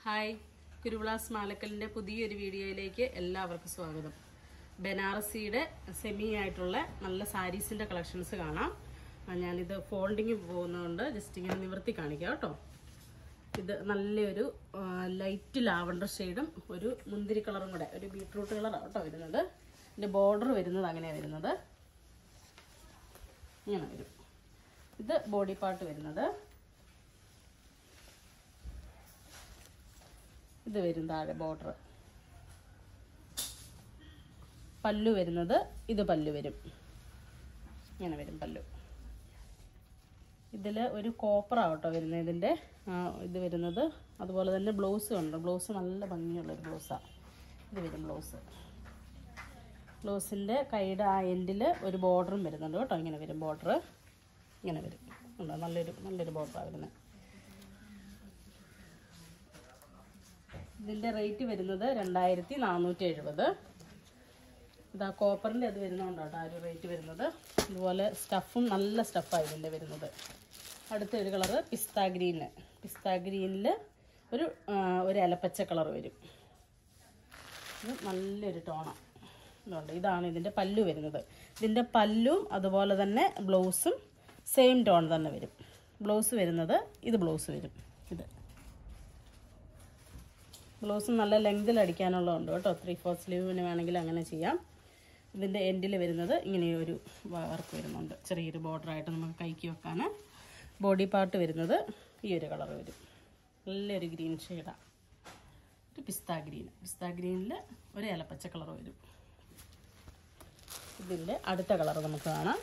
hi കുരുവിളാസ് മാലക്കലിൻ്റെ പുതിയൊരു വീഡിയോയിലേക്ക് എല്ലാവർക്കും സ്വാഗതം ബനാറസിയുടെ സെമി ആയിട്ടുള്ള നല്ല സാരീസിൻ്റെ കളക്ഷൻസ് കാണാം ആ, ഞാനിത് ഫോൾഡിങ് പോകുന്നതുകൊണ്ട് ജസ്റ്റ് ഇങ്ങനെ നിവർത്തി കാണിക്കാം കേട്ടോ ഇത് നല്ലൊരു ആ, ലൈറ്റ് ലാവണ്ടർ ഷെയ്ഡും ഒരു മുന്തിരി കളറും കൂടെ ഒരു ബീട്രൂട്ട് കളറാണ് കേട്ടോ വരുന്നത് ഇതിൻ്റെ ബോർഡർ വരുന്നത് അങ്ങനെയാണ് വരുന്നത് ഇങ്ങനെ വരും ഇത് ബോഡി പാർട്ട് വരുന്നത് ഇത് വരും താഴെ ബോർഡർ പല്ലു വരുന്നത് ഇത് പല്ലു വരും ഇങ്ങനെ വരും പല്ലു ഇതിൽ ഒരു കോപ്പർ ആവട്ടോ വരുന്നത് ഇതിൻ്റെ ആ, ഇത് വരുന്നത് അതുപോലെ തന്നെ ബ്ലൗസ് ഉണ്ട് ബ്ലൗസ് നല്ല ഭംഗിയുള്ളൊരു ബ്ലൗസാണ് ഇത് വരും ബ്ലൗസ് ബ്ലൗസിൻ്റെ കൈയുടെ ആ എൻഡിൽ ഒരു ബോർഡറും വരുന്നുണ്ട് കേട്ടോ ഇങ്ങനെ വരും ബോർഡർ ഇങ്ങനെ വരും ഉണ്ടോ നല്ലൊരു നല്ലൊരു ബോർഡറാണ് വരുന്നത് ഇതിൻ്റെ റേറ്റ് വരുന്നത് രണ്ടായിരത്തി നാനൂറ്റി എഴുപത് ഇതാ കോപ്പറിൻ്റെ അത് വരുന്നതുകൊണ്ടാണ് ആ ഒരു റേറ്റ് വരുന്നത് അതുപോലെ സ്റ്റഫും നല്ല സ്റ്റഫാണ് ഇതിൻ്റെ വരുന്നത് അടുത്ത ഒരു കളറ് പിസ്ത ഗ്രീന് പിസ്ത ഗ്രീനിൽ ഒരു ആ, ഒരു ഇലപ്പച്ച കളർ വരും ഇത് നല്ലൊരു ടോണാണ് ഇതുണ്ട് ഇതാണ് ഇതിൻ്റെ പല്ലു വരുന്നത് ഇതിൻ്റെ പല്ലും അതുപോലെ തന്നെ ബ്ലൗസും സെയിം ടോൺ തന്നെ വരും ബ്ലൗസ് വരുന്നത് ഇത് ബ്ലൗസ് വരും ഇത് ബ്ലൗസ് നല്ല ലെങ്തിൽ അടിക്കാനുള്ളതുണ്ട് കേട്ടോ ത്രീ ഫോർ സ്ലീവിന് വേണമെങ്കിൽ അങ്ങനെ ചെയ്യാം ഇതിൻ്റെ എൻഡിൽ വരുന്നത് ഇങ്ങനെ ഒരു വർക്ക് വരുന്നുണ്ട് ചെറിയൊരു ബോർഡറായിട്ട് നമുക്ക് കൈക്ക് വെക്കാൻ ബോഡി പാർട്ട് വരുന്നത് ഈ ഒരു കളർ വരും നല്ലൊരു ഗ്രീൻ ഷെയ്ഡാണ് ഒരു പിസ്ത ഗ്രീൻ പിസ്ത ഗ്രീനിൽ ഒരു ഇലപ്പച്ച കളർ വരും ഇതിൻ്റെ അടുത്ത കളർ നമുക്ക് കാണാം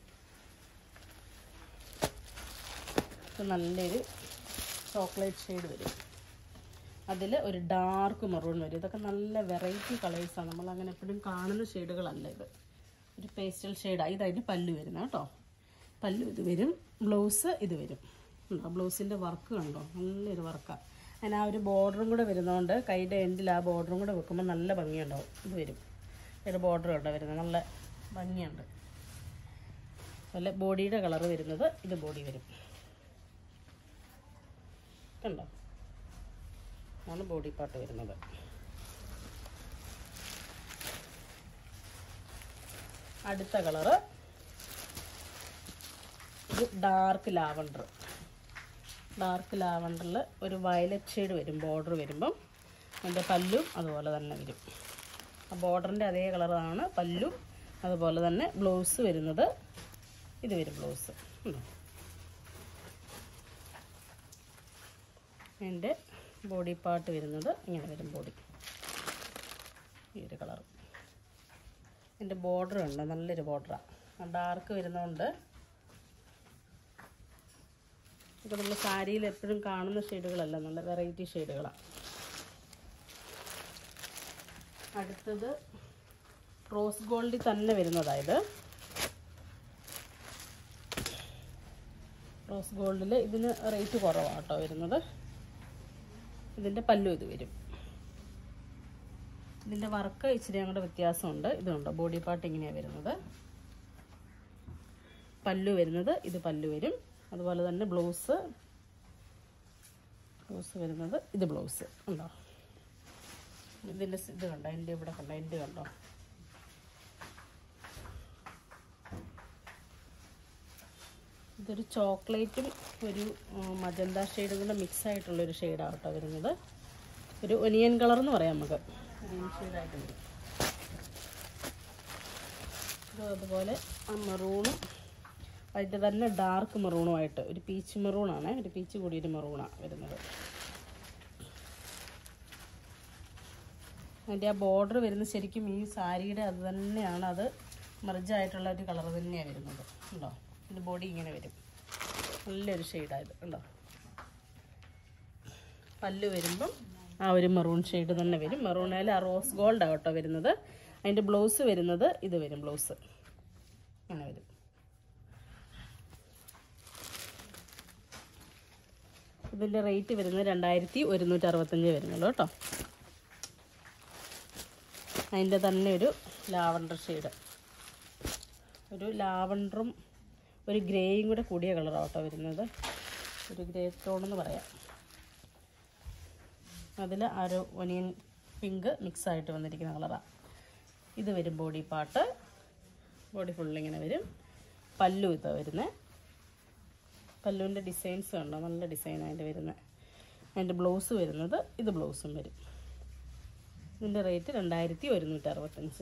ഇത് നല്ലൊരു ചോക്ലേറ്റ് ഷെയ്ഡ് വരും അതിൽ ഒരു ഡാർക്ക് മെറൂൺ വരും ഇതൊക്കെ നല്ല വെറൈറ്റി കളേഴ്സാണ് നമ്മൾ അങ്ങനെ എപ്പോഴും കാണുന്ന ഷെയ്ഡുകളല്ല ഇത് ഒരു പേസ്റ്റൽ ഷെയ്ഡാണ് ഇതതിന് പല്ലു വരുന്നത് കേട്ടോ പല്ലു ഇത് വരും ബ്ലൗസ് ഇത് വരും ഉണ്ടോ ബ്ലൗസിൻ്റെ വർക്ക് കണ്ടോ നല്ലൊരു വർക്കാണ് അതിന് ആ ഒരു ബോർഡറും കൂടെ വരുന്നതുകൊണ്ട് കൈയുടെ എൻഡിൽ ആ ബോർഡറും കൂടെ വെക്കുമ്പോൾ നല്ല ഭംഗിയുണ്ടാവും ഇത് വരും ഒരു ബോർഡർ ഉണ്ടോ വരുന്നത് നല്ല ഭംഗിയുണ്ട് അതുപോലെ ബോഡിയുടെ കളർ വരുന്നത് ഇത് ബോഡി വരും കണ്ടോ ആണ് ബോഡി പാർട്ട് വരുന്നത് അടുത്ത കളറ് ഇത് ഡാർക്ക് ലാവണ്ടർ ഡാർക്ക് ലാവണ്ടറിൽ ഒരു വയലറ്റ് ഷെയ്ഡ് വരും ബോർഡർ വരുമ്പം അതിൻ്റെ പല്ലും അതുപോലെ തന്നെ വരും ആ ബോർഡറിൻ്റെ അതേ കളറാണ് പല്ലും അതുപോലെ തന്നെ ബ്ലൗസ് വരുന്നത് ഇത് വരും ബ്ലൗസ് ഉണ്ടോ അതിൻ്റെ ബോഡി പാർട്ട് വരുന്നത് ഇങ്ങനെ വരും ബോഡി ഈ ഒരു കളർ എൻ്റെ ബോർഡർ ഉണ്ട് നല്ലൊരു ബോർഡറാണ് ഡാർക്ക് വരുന്നതുകൊണ്ട് ഇതൊക്കെ നമ്മൾ സാരിയിൽ എപ്പോഴും കാണുന്ന ഷെയ്ഡുകളല്ല നല്ല വെറൈറ്റി ഷെയ്ഡുകളാണ് അടുത്തത് റോസ് ഗോൾഡിൽ തന്നെ വരുന്നതായത് റോസ് ഗോൾഡിൽ ഇതിന് റേറ്റ് കുറവാണ് കേട്ടോ വരുന്നത് ഇതിൻ്റെ പല്ലു ഇത് വരും ഇതിൻ്റെ വർക്ക് ഇച്ചിരി അങ്ങോട്ട് വ്യത്യാസമുണ്ട് ഇതുണ്ട് ബോഡി പാർട്ട് ഇങ്ങനെയാണ് വരുന്നത് പല്ലു വരുന്നത് ഇത് പല്ലു വരും അതുപോലെ തന്നെ ബ്ലൗസ് ബ്ലൗസ് വരുന്നത് ഇത് ബ്ലൗസ് ഉണ്ടോ ഇതിൻ്റെ ഇത് കണ്ടോ എൻ്റെ ഇവിടെ കണ്ടോ എൻ്റെ കണ്ടോ ഇതൊരു ചോക്ലേറ്റും ഒരു മജന്ത ഷെയ്ഡും കൂടെ മിക്സ് ആയിട്ടുള്ളൊരു ഷെയ്ഡാണ് കേട്ടോ വരുന്നത് ഒരു ഒനിയൻ കളർ എന്ന് പറയാം നമുക്ക് ഗ്രീൻ ഷെയ്ഡായിട്ട് വരും ഇത് അതുപോലെ ആ മെറൂണും അതിൻ്റെ തന്നെ ഡാർക്ക് മെറൂണുമായിട്ട് ഒരു പീച്ച് മെറൂണാണ് ഒരു പീച്ച് കൂടിയൊരു മെറൂണാണ് വരുന്നത് അതിൻ്റെ ആ ബോർഡർ വരുന്നത് ശരിക്കും ഈ സാരിയുടെ അത് തന്നെയാണ് അത് മെർജായിട്ടുള്ള ഒരു കളർ തന്നെയാണ് വരുന്നത് ഉണ്ടോ ഇതിൻ്റെ ബോഡി ഇങ്ങനെ വരും നല്ലൊരു ഷെയ്ഡായത് ഉണ്ടോ പല്ല് വരുമ്പം ആ ഒരു മെറൂൺ ഷെയ്ഡ് തന്നെ വരും മെറൂണിൽ ആ റോസ് ഗോൾഡാണ് കേട്ടോ വരുന്നത് അതിൻ്റെ ബ്ലൗസ് വരുന്നത് ഇത് വരും ബ്ലൗസ് അങ്ങനെ വരും ഇതിൻ്റെ റേറ്റ് വരുന്നത് രണ്ടായിരത്തി ഒരുന്നൂറ്റി അറുപത്തഞ്ച് വരുന്നുള്ളൂ കേട്ടോ അതിൻ്റെ തന്നെ ഒരു ലാവണ്ടർ ഷെയ്ഡ് ഒരു ലാവണ്ടറും ഒരു ഗ്രേയും കൂടെ കൂടിയ കളറാണ് കേട്ടോ വരുന്നത് ഒരു ഗ്രേ ടോൺ എന്ന് പറയാം അതിൽ ആ ഒരു ഒനിയൻ പിങ്ക് മിക്സ് ആയിട്ട് വന്നിരിക്കുന്ന കളറാണ് ഇത് വരും ബോഡി പാർട്ട് ബോഡി ഫുള്ളിങ്ങനെ വരും പല്ലു ഇതാ വരുന്നത് പല്ലുവിൻ്റെ ഡിസൈൻസ് കണ്ടോ നല്ല ഡിസൈൻ അതിൻ്റെ വരുന്നത് അതിൻ്റെ ബ്ലൗസ് വരുന്നത് ഇത് ബ്ലൗസും വരും ഇതിൻ്റെ റേറ്റ് രണ്ടായിരത്തി ഒരുന്നൂറ്റി അറുപത്തഞ്ച്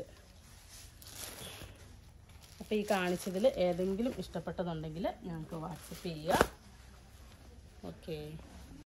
അപ്പോൾ ഈ കാണിച്ചതിൽ ഏതെങ്കിലും ഇഷ്ടപ്പെട്ടതുണ്ടെങ്കിൽ ഞങ്ങൾക്ക് വാട്സപ്പ് ചെയ്യുക ഓക്കേ